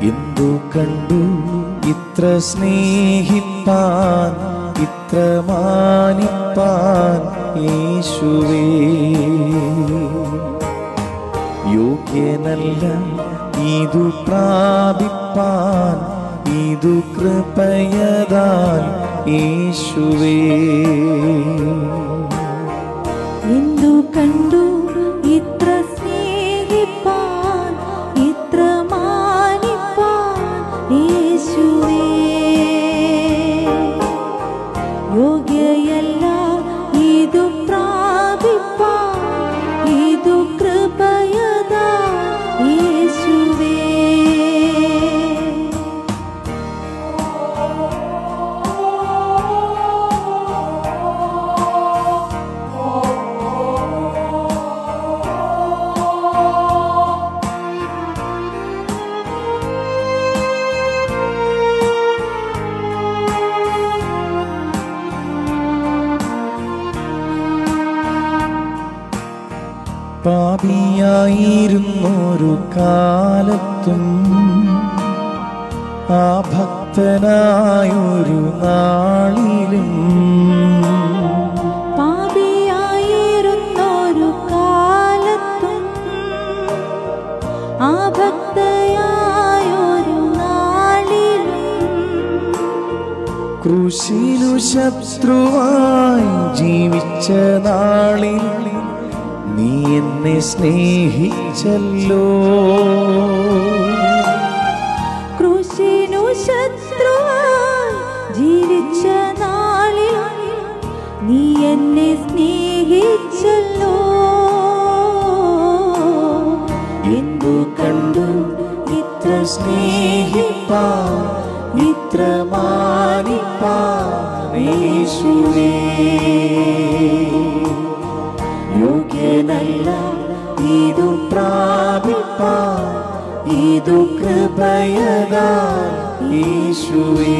എന്തു കണ്ടു ഇത്ര സ്നേഹിപ്പാൻ ഇത്ര മാനിപ്പാൻ യേശുവേ യോഗ്യനല്ല ഇതു പ്രാപിപ്പാൻ ഇതു കൃപയതാൽ യേശുവേ എന്തു കണ്ടു ഇത്ര സ്നേഹിപ്പാൻ ഇത്ര മാനിപ്പാൻ യേശുവേ യോഗ്യയല്ല ഇതു പ്രാപിപ്പാൻ ഇതു കൃപയതാ യേശുവേ പാപിയായിരുന്നൊരു കാലത്തും ആ ഭക്തനായൊരു നാളിലും പാപിയായിരുന്നൊരു കാലത്തും ആ ഭക്തയായൊരു നാളിലും ക്രൂശിനു ശത്രുവായി ജീവിച്ച നാളിൽ നീ എന്നെ സ്നേഹിച്ചല്ലോ ക്രൂശിനു ശത്രുവായി ജീവിച്ച നാളിൽ നീ എന്നെ സ്നേഹിച്ചല്ലോ എന്തു കണ്ടു ഇത്ര സ്നേഹിപ്പാൻ ഇത്ര മാനിപ്പാൻ യേശുവേ യോഗ്യനല്ല ഇതു പ്രാപിപ്പാൻ ഇതു കൃപയതാ യേശുവേ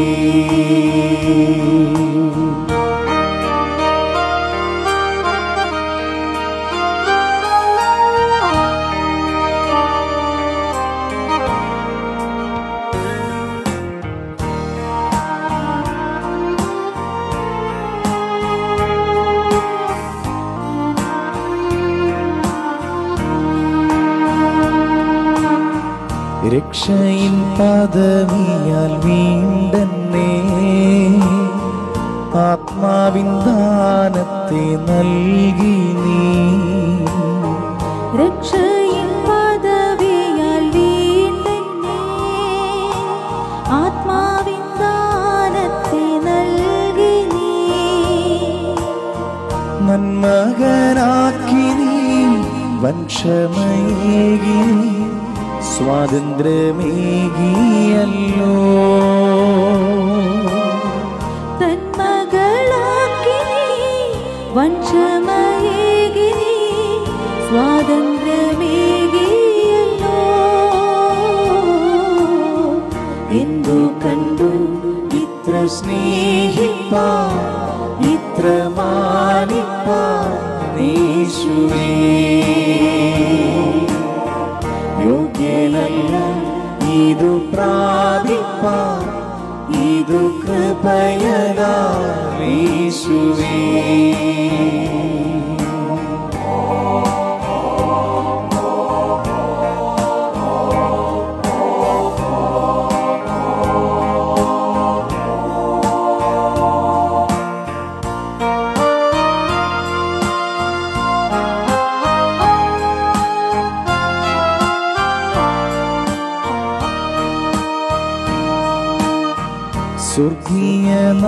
രക്ഷയിൻ പദവിയാൽ വീണ്ടെന്നേ ആത്മാവിൻ ദാനത്തെ നൽകി നീ രക്ഷയിൻ പദവിയാൽ വീണ്ടെന്നെ ആത്മാവിൻ ദാനത്തെ നൽകി നീ നന്മകനാക്കി നീ വംശമേകി നീ സ്വാതന്ത്ര്യമേകിയല്ലോ തന്മകളാക്കി നീ വംശമയേകി നീ സ്വാതന്ത്ര്യമേകിയല്ലോ എന്തു കണ്ടു ഇത്ര സ്നേഹിപ്പാ ഇത്ര മാനിപ്പാ യേശുവേ യോഗ്യനല്ല ഇതു പ്രാപിപ്പാ ഇതു കൃപയതാ യേശുവേ സ്വർഗീയ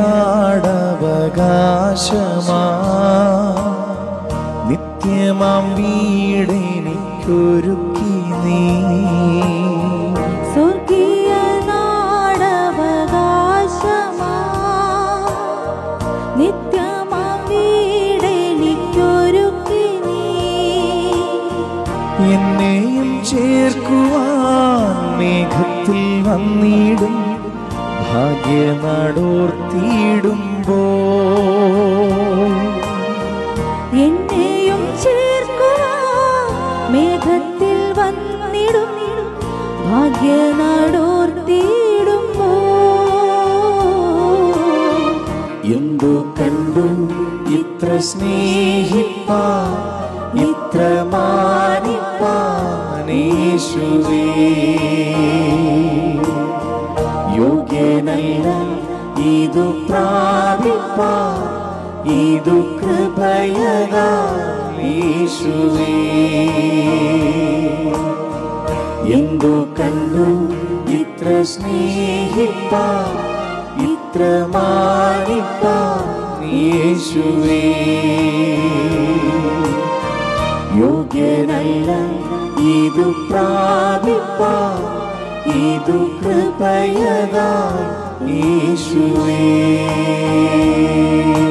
നാടവകാശമാ നിത്യമാം വീടെനിക്കൊരുക്കി നീ സ്വർഗീയ നാടവകാശമാ നിത്യമാം വീടെനിക്കൊരുക്കി നീ എന്നെയും ചേർക്കുവാൻ മേഘത്തിൽ വന്നിടും ഭാഗ്യനാടോർത്തിയിടുമ്പോ എന്നെയും ചേർക്കുവാൻ മേഘത്തിൽ വന്നിടും ഭാഗ്യനാടോർ ഇത്ര സ്നേഹിപ്പാ ഇത്ര മാനിപ്പാനേശുവേ യോഗ്യനല്ല ഇതു പ്രാപിപ്പാ ഇതു കൃപയതാ യേശുവേ എന്തു കണ്ടു ഇത്ര സ്നേഹിപ്പാ ഇത്ര മാനിപ്പാ യേശുവേ യോഗ്യനല്ല ഇതു പ്രാപിപ്പാ ഇതു കൃപയതാ യേശുവേ